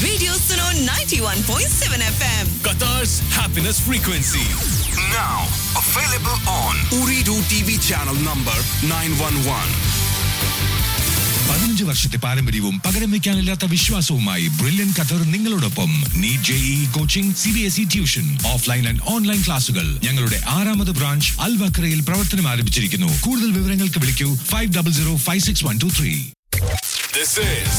Radio Suno 91.7 FM. Qatar's happiness frequency. Now available on Uridu TV channel number 911. പതിനഞ്ച് വർഷത്തെ പാരമ്പര്യവും പകരം വെക്കാനില്ലാത്ത വിശ്വാസവുമായി ബ്രില്യൻ ഖത്തർ നിങ്ങളോടൊപ്പം NEET JEE coaching C B S E tuition offline and online ക്ലാസുകൾ ഞങ്ങളുടെ ആറാമത് ബ്രാഞ്ച് അൽവക്രയിൽ പ്രവർത്തനം ആരംഭിച്ചിരിക്കുന്നു കൂടുതൽ വിവരങ്ങൾക്ക് വിളിക്കൂ five double zero five six one two three This is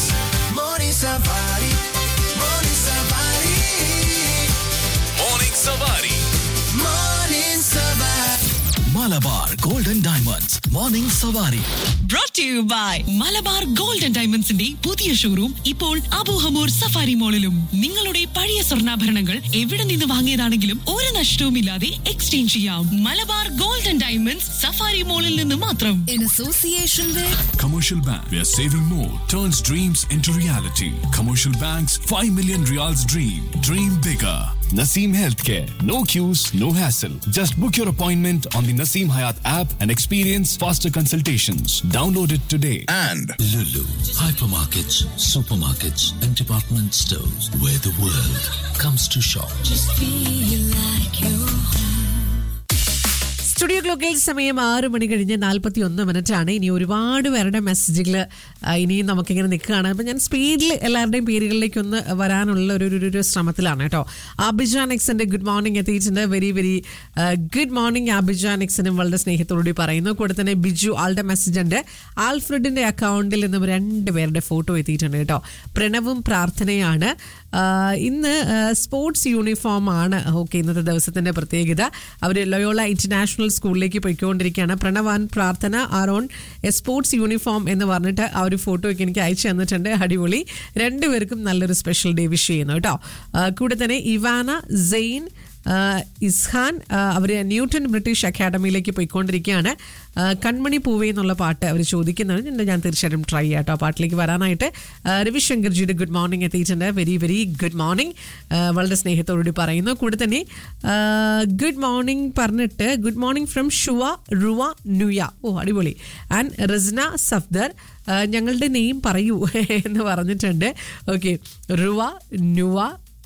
Morning Savari. Malabar golden diamonds morning Savari brought to you by Malabar gold and ഡയമണ്ട്സിന്റെ പുതിയ ഷോറൂം ഇപ്പോൾ അബൂഹമൂർ സഫാരി മോളിലും നിങ്ങളുടെ പഴയ സ്വർണ്ണാഭരണങ്ങൾ എവിടെ നിന്ന് വാങ്ങിയതാണെങ്കിലും ഒരു നഷ്ടവുമില്ലാതെ എക്സ്ചേഞ്ച് ചെയ്യാം Malabar gold and diamonds safari മോളിൽ നിന്ന് മാത്രം In association with Commercial Bank, where saving more turns dreams into reality. Commercial Bank's 5 million reals dream. Dream bigger. Naseem Healthcare. No queues, no hassle. Just book your appointment on the Naseem Hayat app and experience faster consultations. Download it today. And Lulu hypermarkets, supermarkets, and department stores where the world comes to shop. Studio ക്ലോക്കിൽ സമയം ആറ് മണി കഴിഞ്ഞ് നാൽപ്പത്തി ഒന്ന് minute ആണ് ഇനി ഒരുപാട് പേരുടെ മെസ്സേജുകൾ ഇനിയും നമുക്കിങ്ങനെ നിൽക്കുകയാണ് അപ്പം ഞാൻ സ്പീഡിൽ എല്ലാവരുടെയും പേരുകളിലേക്ക് ഒന്ന് വരാനുള്ള ഒരു ഒരു- ഒരു ശ്രമത്തിലാണ് കേട്ടോ അബിജാൻ എക്സിന്റെ ഗുഡ് മോർണിംഗ് എത്തിയിട്ടുണ്ട് very very good morning Abijan എക്സിനും വളരെ സ്നേഹത്തോടുകൂടി പറയുന്നു കൂടെ തന്നെ ബിജു ആളുടെ മെസ്സേജ് ഉണ്ട് ആൽഫ്രഡിന്റെ അക്കൗണ്ടിൽ നിന്നും രണ്ട് പേരുടെ ഫോട്ടോ എത്തിയിട്ടുണ്ട് കേട്ടോ പ്രണവും പ്രാർത്ഥനയാണ് ആ, ഇന്ന് സ്പോർട്സ് യൂണിഫോം ആണ് ഓക്കെ ഇന്നത്തെ ദിവസത്തിന്റെ പ്രത്യേകത അവർ ലൊയോള ഇന്റർനാഷണൽ സ്കൂളിലേക്ക് പോയിക്കൊണ്ടിരിക്കുകയാണ് പ്രണവാൻ പ്രാർത്ഥന ആറോൺ എ സ്പോർട്സ് യൂണിഫോം എന്ന് പറഞ്ഞിട്ട് ആ ഒരു ഫോട്ടോ ഒക്കെ എനിക്ക് അയച്ചു തന്നിട്ടുണ്ട് അടിപൊളി രണ്ടുപേർക്കും നല്ലൊരു സ്പെഷ്യൽ ഡേ വിഷ് ചെയ്യുന്നു കേട്ടോ ആ, കൂടെ തന്നെ ഇവാന സെയിൻ ആ, ഇസ്ഹാൻ അവർ ന്യൂട്ടൺ ബ്രിട്ടീഷ് അക്കാഡമിയിലേക്ക് പോയിക്കൊണ്ടിരിക്കുകയാണ് ആ, കൺമണി പൂവേ എന്നുള്ള പാട്ട് അവർ ചോദിക്കുന്നുണ്ട് ഞാൻ തീർച്ചയായിട്ടും ട്രൈ ചെയ്യാം കേട്ടോ ആ പാട്ടിലേക്ക് വരാനായിട്ട് ആ, രവിശങ്കർജിയുടെ ഗുഡ് മോർണിംഗ് എത്തിയിട്ടുണ്ട് വെരി വെരി ഗുഡ് മോർണിംഗ് വളരെ സ്നേഹത്തോടുകൂടി പറയുന്നു കൂടെ തന്നെ ഗുഡ് മോർണിംഗ് പറഞ്ഞിട്ട് ഗുഡ് മോർണിംഗ് ഫ്രം ഷുവ റുവ നുയ ഓ അടിപൊളി ആൻഡ് റസ്ന സഫ്ദർ ആ, ഞങ്ങളുടെ നെയിം പറയൂ എന്ന് പറഞ്ഞിട്ടുണ്ട് ഓക്കെ റുവ നുവ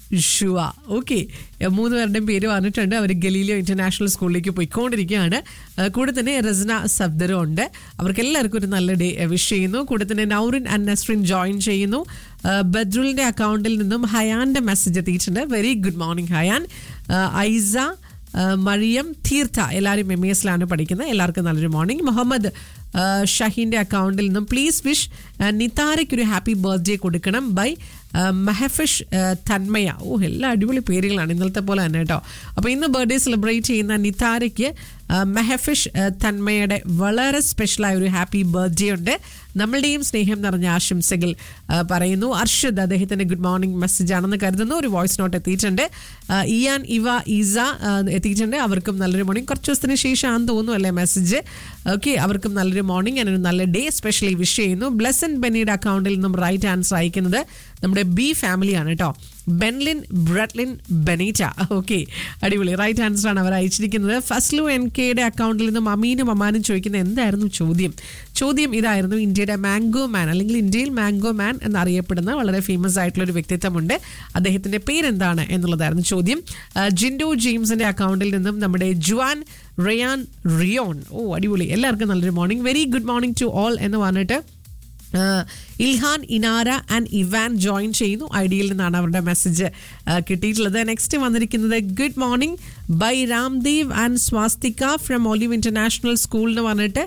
ഷുവ ഓക്കെ മൂന്ന് പേരുടെയും പേര് പറഞ്ഞിട്ടുണ്ട് അവർ ഗലീലിയോ ഇന്റർനാഷണൽ സ്കൂളിലേക്ക് പോയിക്കൊണ്ടിരിക്കുകയാണ് ആ, കൂടെ തന്നെ റസ്ന സബ്ദറും ഉണ്ട് അവർക്ക് എല്ലാവർക്കും ഒരു നല്ല ഡേ വിഷ് ചെയ്യുന്നു കൂടെ തന്നെ നൗറിൻ ആൻഡ് നസ്രിൻ ജോയിൻ ചെയ്യുന്നു ആ, ബദ്രുലിന്റെ അക്കൗണ്ടിൽ നിന്നും ഹയാന്റെ മെസ്സേജ് എത്തിയിട്ടുണ്ട് വെരി ഗുഡ് മോർണിംഗ് ഹയാൻ ആ, ഐസ ആ, മറിയം തീർത്ഥ എല്ലാവരും എം എസിലാണ് പഠിക്കുന്നത് എല്ലാവർക്കും നല്ലൊരു മോർണിംഗ് മുഹമ്മദ് ആ, ഷഹീന്റെ അക്കൗണ്ടിൽ നിന്നും പ്ലീസ് വിഷ് നിതാരയ്ക്ക് ഒരു ഹാപ്പി ബർത്ത്ഡേ കൊടുക്കണം ബൈ മെഹഫിഷ് തന്മയ ഓ എല്ലാ അടിപൊളി പേരുകളാണ് ഇന്നലത്തെ പോലെ തന്നെ കേട്ടോ അപ്പോൾ ഇന്ന് ബർത്ത്ഡേ സെലിബ്രേറ്റ് ചെയ്യുന്ന നിതാരയ്ക്ക് ആ, മെഹഫിഷ് ആ, തന്മയുടെ വളരെ സ്പെഷ്യലായ ഒരു ഹാപ്പി ബർത്ത്ഡേ ഉണ്ട് നമ്മളുടെയും സ്നേഹം നിറഞ്ഞ ആശംസകൾ ആ, പറയുന്നു അർഷദ് അദ്ദേഹത്തിന്റെ ഗുഡ് മോർണിംഗ് മെസ്സേജ് ആണെന്ന് കരുതുന്നു ഒരു വോയിസ് നോട്ട് എത്തിയിട്ടുണ്ട് ആ, ഇയാൻ ഇവ ഈസ ആ, എത്തിയിട്ടുണ്ട് അവർക്കും നല്ലൊരു മോർണിംഗ് കുറച്ച് ദിവസത്തിന് ശേഷമാണെന്ന് തോന്നുന്നു അല്ലേ മെസ്സേജ് ഓക്കെ അവർക്കും നല്ലൊരു മോർണിംഗ് ഞാനൊരു നല്ല ഡേ സ്പെഷ്യലി വിഷ് ചെയ്യുന്നു ബ്ലെസൻ ബെന്നിയുടെ അക്കൗണ്ടിൽ നിന്നും റൈറ്റ് ആൻസർ അയക്കുന്നത് നമ്മുടെ ബി ഫാമിലിയാണ് കേട്ടോ ബെൻലിൻ ബ്രഡ്ലിൻ ബെനീറ്റ ഓക്കെ അടിപൊളി റൈറ്റ് ആൻസർ ആണ് അവർ അയച്ചിരിക്കുന്നത് ഫസ്ലു എൻ കെയുടെ അക്കൗണ്ടിൽ നിന്നും അമീനും അമാനും ചോദിക്കുന്ന എന്തായിരുന്നു ചോദ്യം ചോദ്യം ഇതായിരുന്നു ഇന്ത്യയുടെ മാംഗോ മാൻ അല്ലെങ്കിൽ ഇന്ത്യയിൽ മാംഗോ മാൻ എന്നറിയപ്പെടുന്ന വളരെ ഫേമസ് ആയിട്ടുള്ള ഒരു വ്യക്തിത്വമുണ്ട് അദ്ദേഹത്തിന്റെ പേരെന്താണ് എന്നുള്ളതായിരുന്നു ചോദ്യം ആ, ജിൻഡോ ജെയിംസിന്റെ അക്കൗണ്ടിൽ നിന്നും നമ്മുടെ ജുവാൻ റയാൻ റിയോൺ ഓ അടിപൊളി എല്ലാവർക്കും നല്ലൊരു morning very good morning to all എന്ന് പറഞ്ഞിട്ട് ആഹ് Ilhan Inara and Ivan join ചെയ്യുന്നു ഐഡിയയിൽ നിന്നാണ് അവരുടെ മെസ്സേജ് കിട്ടിയിട്ടുള്ളത് നെക്സ്റ്റ് വന്നിരിക്കുന്നത് good morning by Ramdev and Swastika from Olive International School എന്ന് പറഞ്ഞിട്ട്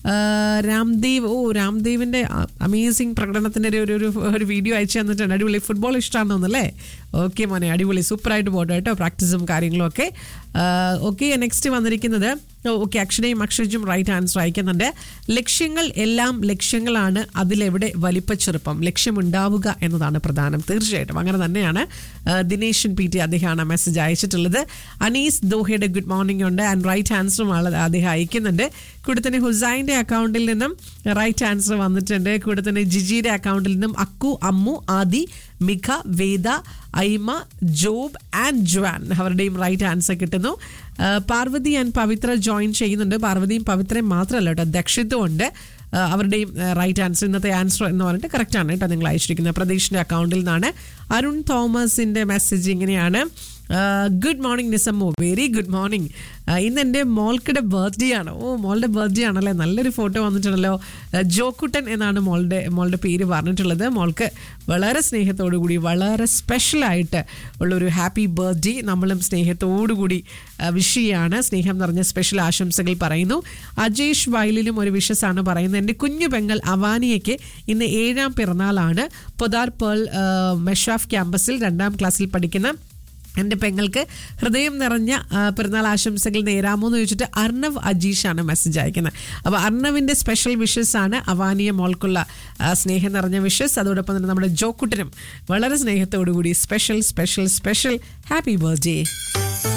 ആഹ് രാംദേവ് ഓ രാംദേവിന്റെ അമേസിംഗ് പ്രകടനത്തിന്റെ ഒരു ഒരു ഒരു വീഡിയോ അയച്ചു തന്നിട്ടുണ്ട് അടിപൊളി ഫുട്ബോൾ ഇഷ്ടമാണെന്ന് തോന്നുന്നല്ലേ ഓക്കെ മോനെ അടിപൊളി സൂപ്പറായിട്ട് പോട്ടെ കേട്ടോ പ്രാക്ടീസും കാര്യങ്ങളും ഒക്കെ ഓക്കെ നെക്സ്റ്റ് വന്നിരിക്കുന്നത് ഓക്കെ അക്ഷരയും അക്ഷരജും റൈറ്റ് ആൻസർ അയക്കുന്നുണ്ട് ലക്ഷ്യങ്ങൾ എല്ലാം ലക്ഷ്യങ്ങളാണ് അതിലെവിടെ വലിപ്പച്ചെറുപ്പം ലക്ഷ്യമുണ്ടാവുക എന്നതാണ് പ്രധാനം തീർച്ചയായിട്ടും അങ്ങനെ തന്നെയാണ് ആ, ദിനേശൻ പി ടി അദ്ദേഹമാണ് മെസ്സേജ് അയച്ചിട്ടുള്ളത് അനീസ് ദോഹയുടെ ഗുഡ് മോർണിംഗ് ഉണ്ട് ആൻഡ് റൈറ്റ് ആൻസറും ആൾ അദ്ദേഹം അയക്കുന്നുണ്ട് കൂടെ തന്നെ ഹുസൈൻ്റെ അക്കൗണ്ടിൽ നിന്നും റൈറ്റ് ആൻസർ വന്നിട്ടുണ്ട് കൂടെ തന്നെ ജിജിയുടെ അക്കൗണ്ടിൽ നിന്നും Akku Ammu Aadi Mikha Veda Aima Job and Jon അവരുടെയും റൈറ്റ് ആൻസർ കിട്ടുന്നു ആ, പാർവതി ആൻഡ് പവിത്ര ജോയിൻ ചെയ്യുന്നുണ്ട് പാർവതിയും പവിത്രയും മാത്രമല്ല കേട്ടോ ദക്ഷിത്തും ഉണ്ട് ആ, അവരുടെയും റൈറ്റ് ആൻസർ ഇന്നത്തെ ആൻസർ എന്ന് പറഞ്ഞിട്ട് കറക്റ്റ് ആണ് കേട്ടോ നിങ്ങൾ അയച്ചിരിക്കുന്നത് പ്രതീഷിന്റെ അക്കൗണ്ടിൽ നിന്നാണ് അരുൺ തോമസിന്റെ മെസ്സേജ് ഇങ്ങനെയാണ് good morning Nisammu very good morning ഇന്ന് എൻ്റെ മോൾക്കിടെ ബർത്ത്ഡേ ആണ് ഓ മോളുടെ ബർത്ത്ഡേ ആണല്ലേ നല്ലൊരു ഫോട്ടോ വന്നിട്ടുണ്ടല്ലോ ആ, ജോക്കുട്ടൻ എന്നാണ് മോളുടെ മോളുടെ പേര് പറഞ്ഞിട്ടുള്ളത് മോൾക്ക് വളരെ സ്നേഹത്തോടു കൂടി വളരെ സ്പെഷ്യലായിട്ട് ഉള്ളൊരു ഹാപ്പി ബർത്ത്ഡേ നമ്മളും സ്നേഹത്തോടു കൂടി വിഷ് ചെയ്യാണ് സ്നേഹം നിറഞ്ഞ സ്പെഷ്യൽ ആശംസകൾ പറയുന്നു അജേഷ് വയലിലും ഒരു വിഷസ് ആണ് പറയുന്നത് എൻ്റെ കുഞ്ഞു പെങ്ങൾ അവാനിയയ്ക്ക് ഇന്ന് ഏഴാം പിറന്നാളാണ് പൊതാർ പേൾ ആ, മെഷാഫ് ക്യാമ്പസിൽ രണ്ടാം ക്ലാസ്സിൽ പഠിക്കുന്ന എൻ്റെ പെങ്ങൾക്ക് ഹൃദയം നിറഞ്ഞ ആ, പിറന്നാൾ ആശംസകൾ നേരാമോ എന്ന് ചോദിച്ചിട്ട് അർണവ് അജീഷാണ് മെസ്സേജ് അയക്കുന്നത് അപ്പോൾ അർണവിൻ്റെ സ്പെഷ്യൽ വിഷസ് ആണ് അവാനിയ മോൾക്കുള്ള ആ, സ്നേഹം നിറഞ്ഞ വിഷസ് അതോടൊപ്പം തന്നെ നമ്മുടെ ജോക്കുട്ടനും വളരെ സ്നേഹത്തോടു കൂടി special special special happy birthday